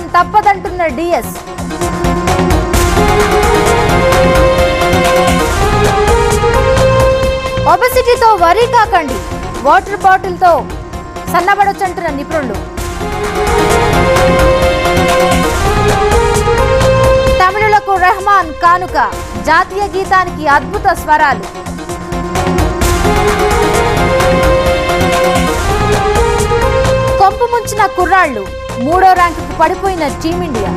తప్పదంటున్న DS ఒబెసిటీతో worry కాకండి water బాటిల్తో సన్నబడొచ్చంటున్న నిపుణులు తమిళులకు రెహమాన్ కానుక జాతీయ గీతానికి అద్భుత స్వరాలు కొంపు ముంచిన కుర్రాళ్లు మూడో ర్యాంకుకు పడిపోయిన టీమిండియా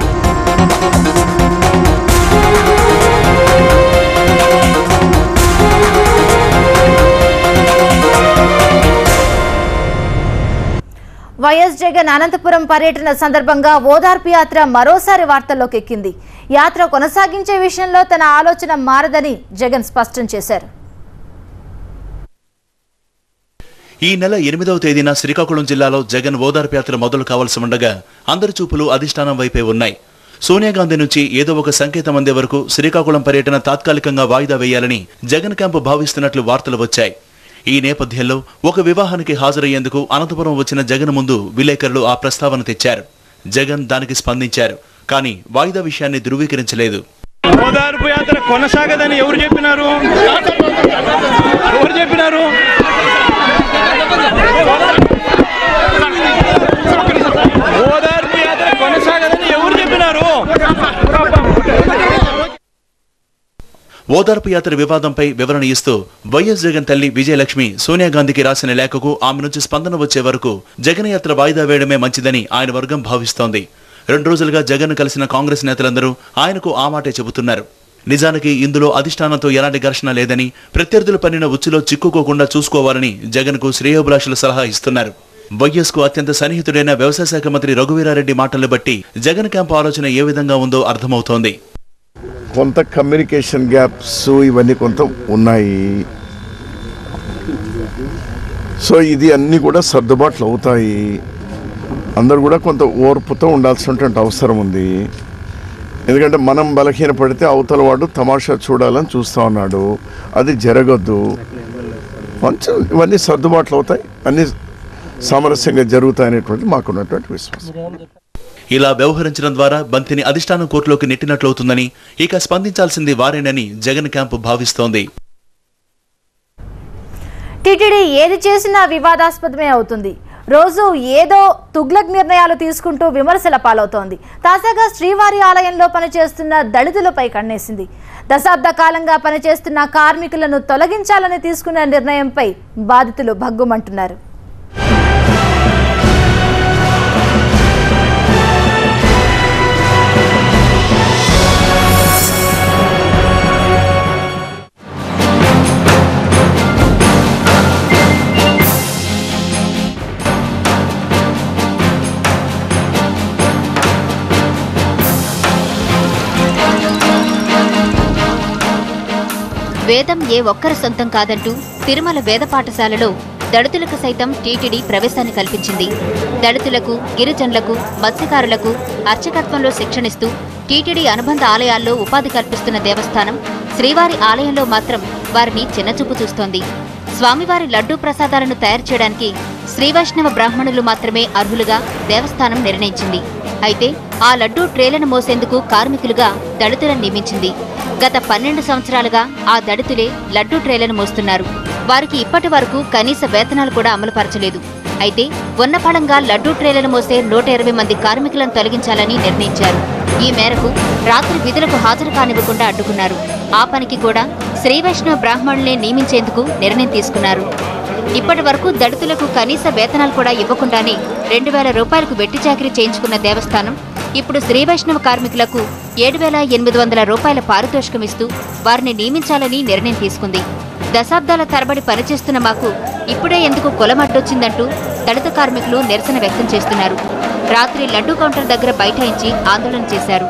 వైఎస్ జగన్ అనంతపురం పర్యటన సందర్భంగా ఓదార్పు యాత్ర మరోసారి వార్తల్లోకి ఎక్కింది యాత్ర కొనసాగించే విషయంలో తన ఆలోచన మారదని జగన్ స్పష్టం చేశారు ఈ నెల ఎనిమిదవ తేదీన శ్రీకాకుళం జిల్లాలో జగన్ ఓదార్పు యాత్ర మొదలు కావాల్సి ఉండగా అందరి చూపులు అధిష్టానం వైపే ఉన్నాయి సోనియా గాంధీ నుంచి ఏదో ఒక సంకేతం అందే వరకు శ్రీకాకుళం పర్యటన తాత్కాలికంగా వాయిదా వేయాలని జగన్ క్యాంపు భావిస్తున్నట్లు వార్తలు వచ్చాయి ఈ నేపథ్యంలో ఒక వివాహానికి హాజరయ్యేందుకు అనంతపురం వచ్చిన జగన్ ముందు విలేకరులు ఆ ప్రస్తావన తెచ్చారు జగన్ దానికి స్పందించారు కానీ వాయిదా విషయాన్ని ధృవీకరించలేదు ఓదార్పు యాత్ర కొనసాగదని ఎవరు చెప్పినారు ఎవరు చెప్పినారు ఓదార్పు యాత్ర కొనసాగదని ఎవరు చెప్పినారు ఓదార్పు యాత్ర వివాదంపై వివరణ ఇస్తూ వైఎస్ జగన్ తల్లి విజయలక్ష్మి సోనియా గాంధీకి రాసిన లేఖకు ఆమె నుంచి స్పందన వచ్చే వరకు జగన్ యాత్ర వాయిదా వేయడమే మంచిదని ఆయన వర్గం భావిస్తోంది రెండు రోజులుగా జగన్ కలిసిన కాంగ్రెస్ నేతలందరూ ఆయనకు ఆ మాటే చెబుతున్నారు నిజానికి ఇందులో అధిష్టానంతో ఎలాంటి ఘర్షణ లేదని ప్రత్యర్థులు పన్నిన ఉచ్చులో చిక్కుకోకుండా చూసుకోవాలని జగన్ కు శ్రేయోభిలాషులు సలహా ఇస్తున్నారు వైఎస్ కు అత్యంత సన్నిహితుడైన వ్యవసాయ శాఖ మంత్రి రఘువీరారెడ్డి మాటలు బట్టి జగన్ క్యాంపు ఆలోచన ఏ విధంగా ఉందో అర్థమవుతోంది కొంత కమ్యూనికేషన్ గ్యాప్స్ ఇవన్నీ కొంత ఉన్నాయి సో ఇది అన్నీ కూడా సర్దుబాట్లు అవుతాయి అందరు కూడా కొంత ఓర్పుతో ఉండాల్సినటువంటి అవసరం ఉంది ఎందుకంటే మనం బలహీన పడితే అవతల వాడు తమాషా చూడాలని చూస్తూ ఉన్నాడు అది జరగద్దు కొంచెం ఇవన్నీ సర్దుబాట్లు అవుతాయి అన్నీ సామరస్యంగా జరుగుతాయనేటువంటి మాకున్నటువంటి విశ్వాసం ఇలా వ్యవహరించడం ద్వారా బంతిని అధిష్టానం కోర్టులోకి నెట్టినట్లవుతుందని ఇక స్పందించాల్సింది వారేనని జగన్ క్యాంపు భావిస్తోంది టీటీడీ ఏది చేసినా వివాదాస్పదమే అవుతుంది రోజు ఏదో తుగ్లక్ నిర్ణయాలు తీసుకుంటూ విమర్శల పాలవుతోంది తాజాగా శ్రీవారి ఆలయంలో పనిచేస్తున్న దళితులపై కన్నేసింది దశాబ్ద కాలంగా పనిచేస్తున్న కార్మికులను తొలగించాలని తీసుకున్న నిర్ణయంపై బాధితులు భగ్గుమంటున్నారు వేదం ఏ ఒక్కరి సొంతం కాదంటూ తిరుమల వేద పాఠశాలలో దళితులకు సైతం టీటీడీ ప్రవేశాన్ని కల్పించింది దళితులకు గిరిజనులకు మత్స్యకారులకు అర్చకత్వంలో శిక్షణిస్తూ టీటీడీ అనుబంధ ఆలయాల్లో ఉపాధి కల్పిస్తున్న దేవస్థానం శ్రీవారి ఆలయంలో మాత్రం వారిని చిన్నచూపు చూస్తోంది స్వామివారి లడ్డూ ప్రసాదాలను తయారు చేయడానికి శ్రీవైష్ణవ బ్రాహ్మణులు మాత్రమే అర్హులుగా దేవస్థానం నిర్ణయించింది అయితే ఆ లడ్డూ ట్రేలను మోసేందుకు కార్మికులుగా దళితులను నియమించింది గత పన్నెండు సంవత్సరాలుగా ఆ దళితులే లడ్డూ ట్రేలను మోస్తున్నారు వారికి ఇప్పటి వరకు కనీస వేతనాలు కూడా అమలుపరచలేదు అయితే ఉన్నపళంగా లడ్డూ ట్రేలను మోసే నూట ఇరవై మంది కార్మికులను తొలగించాలని నిర్ణయించారు ఈ మేరకు రాత్రి విధులకు హాజరు కానివ్వకుండా అడ్డుకున్నారు ఆ పనికి కూడా శ్రీవైష్ణవ బ్రాహ్మణులే నియమించేందుకు నిర్ణయం తీసుకున్నారు ఇప్పటి వరకు దళితులకు కనీస వేతనాలు కూడా ఇవ్వకుండానే రెండు వేల రూపాయలకు వెట్టి చాకిరీ చేయించుకున్న దేవస్థానం ఇప్పుడు శ్రీవైష్ణవ కార్మికులకు ఏడు వేల ఎనిమిది వందల రూపాయల పారితోషికం ఇస్తూ వారిని నియమించాలని నిర్ణయం తీసుకుంది దశాబ్దాల తరబడి పనిచేస్తున్న మాకు ఇప్పుడే ఎందుకు కులమడ్డొచ్చిందంటూ దళిత కార్మికులు నిరసన వ్యక్తం చేస్తున్నారు రాత్రి లడ్డూ కౌంటర్ దగ్గర బైఠాయించి ఆందోళన చేశారు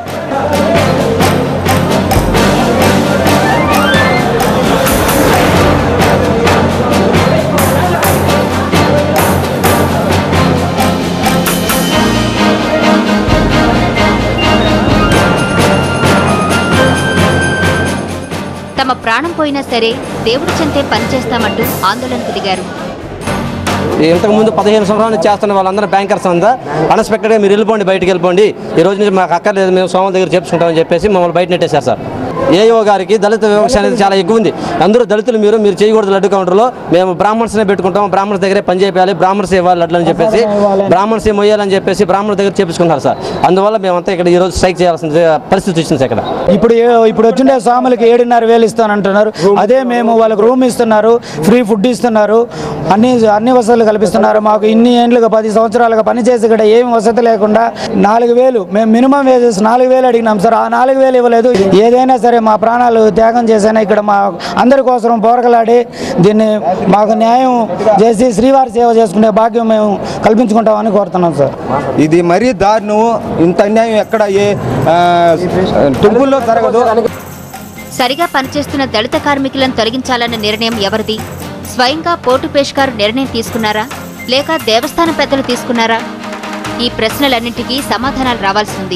తమ ప్రాణం పోయినా సరే దేవుడి చెంతే పనిచేస్తామంటూ ఆందోళనకు దిగారు ఇంతకుముందు పదిహేను సంవత్సరాలు చేస్తున్న వాళ్ళందరూ బ్యాంకర్స్ అంతా అన్ఎక్స్పెక్టెడ్గా మీరు వెళ్ళిపోండి బయటికి వెళ్ళిపోండి ఈ రోజు నుంచి మాకు అక్కర్లేదు మేము సోమల దగ్గర చెప్పుకుంటామని చెప్పేసి మమ్మల్ని బయట నెట్టేశారు సార్ ఏఓ గారికి దళిత వివక్ష అనేది చాలా ఎక్కువ ఉంది అందరూ దళితులు మీరు మీరు చేయకూడదు లడ్డు కౌంటర్లో మేము బ్రాహ్మణ్స్నే పెట్టుకుంటాం బ్రాహ్మణ్స్ దగ్గరే పని చేయాలి బ్రాహ్మణ్స్ ఇవ్వాలి లడ్లు అని చెప్పేసి బ్రాహ్మణ్స్ మొయ్యాలని చెప్పేసి బ్రాహ్మణుల దగ్గర చేపించుకున్నారు సార్ అందువల్ల మేమంతా ఇక్కడ ఈ రోజు స్ట్రైక్ చేయాల్సిన పరిస్థితి వచ్చింది సార్ ఇక్కడ ఇప్పుడు ఏ- ఇప్పుడు వచ్చిండే స్వాములకి ఏడున్నర వేలు ఇస్తానంటున్నారు అదే మేము వాళ్ళకి రూమ్ ఇస్తున్నారు ఫ్రీ ఫుడ్ ఇస్తున్నారు అన్ని అన్ని వసతులు కల్పిస్తున్నారు మాకు ఇన్ని ఏండ్లుగా పది సంవత్సరాలుగా పనిచేసి ఇక్కడ ఏమి వసతి లేకుండా నాలుగు వేలు మేము మినిమం వేజెస్ నాలుగు వేలు అడిగినాం సార్ ఆ నాలుగు వేలు ఇవ్వలేదు ఏదైనా సరే మా ప్రాణాలు త్యాగం చేసైనా ఇక్కడ మా అందరి కోసం పోరకలాడి దీన్ని మాకు న్యాయం చేసి శ్రీవారి సేవ చేసుకునే భాగ్యం మేము కల్పించుకుంటామని కోరుతున్నాం సార్ ఇది మరీ దారుణం ఇంత అన్యాయం ఎక్కడ ఏ ఆ, టెంపుల్లో జరగదు సరిగా పనిచేస్తున్న దళిత కార్మికులను తొలగించాలన్న నిర్ణయం ఎవరిది స్వయంగా పోర్టు పేష్కారు నిర్ణయం తీసుకున్నారా లేక దేవస్థానం పెద్దలు తీసుకున్నారా ఈ ప్రశ్నలన్నింటికీ సమాధానాలు రావాల్సి ఉంది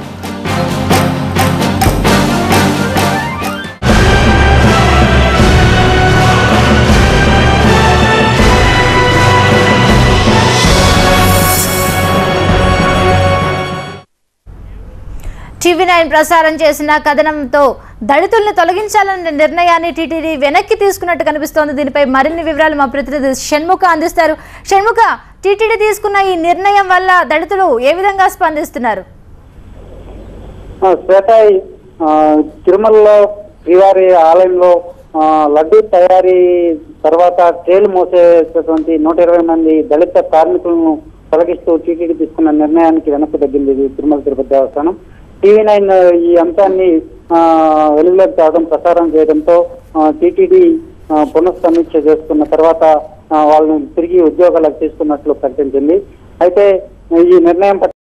టీవీ నైన్ ప్రసారం చేసిన కథనంతో దళితుల్ని తొలగించాలన్న నిర్ణయాన్ని టీటీడీ వెనక్కి తీసుకున్నట్టు కనిపిస్తోంది దీనిపై మరిన్ని వివరాలు మా ప్రతినిధి షణ్ముఖ అందిస్తారు షణ్ముఖ టీటీడీ తీసుకున్న ఈ నిర్ణయం వల్ల దళితులు ఏ విధంగా స్పందిస్తున్నారు ఆ, శ్వేత ఆ, తిరుమలలో శ్రీవారి ఆలయంలో ఆ, లడ్డూ తయారీ తర్వాత ట్రేలు మోసేటటువంటి నూట ఇరవై మంది దళిత కార్మికులను తొలగిస్తూ టీటీడీ తీసుకున్న నిర్ణయానికి వెనక్కి తగ్గింది ఇది తిరుమల తిరుపతి దేవస్థానం టీవీ నైన్ ఈ అంశాన్ని ఆ, వెలుగులోకి తేవడం ప్రసారం చేయడంతో టీటీడీ పునఃసమీక్ష చేసుకున్న తర్వాత ఆ, వాళ్ళని తిరిగి ఉద్యోగాలకు తీసుకున్నట్లు ప్రకటించింది అయితే ఈ నిర్ణయం పట్ల